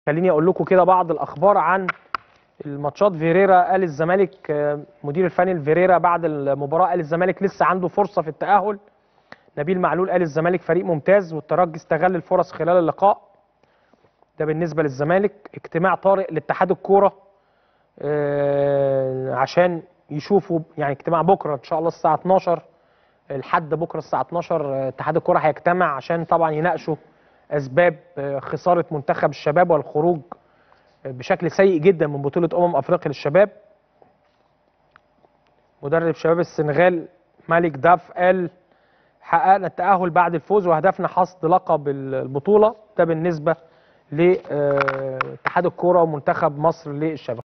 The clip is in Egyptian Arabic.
خليني اقول لكم كده بعض الاخبار عن الماتشات فيريرا قال الزمالك آه، مدير الفني لفيريرا بعد المباراه قال الزمالك لسه عنده فرصه في التاهل نبيل معلول قال الزمالك فريق ممتاز والترجي استغل الفرص خلال اللقاء ده بالنسبه للزمالك اجتماع طارئ لاتحاد الكوره آه، عشان يشوفوا يعني اجتماع بكره ان شاء الله الساعه 12 لحد بكره الساعه 12 آه، اتحاد الكوره هيجتمع عشان طبعا يناقشوا اسباب آه، خساره منتخب الشباب والخروج آه، بشكل سيء جدا من بطوله امم افريقيا للشباب مدرب شباب السنغال مالك داف قال حققنا التأهل بعد الفوز وهدفنا حصد لقب البطولة ده بالنسبة لاتحاد الكورة ومنتخب مصر للشباب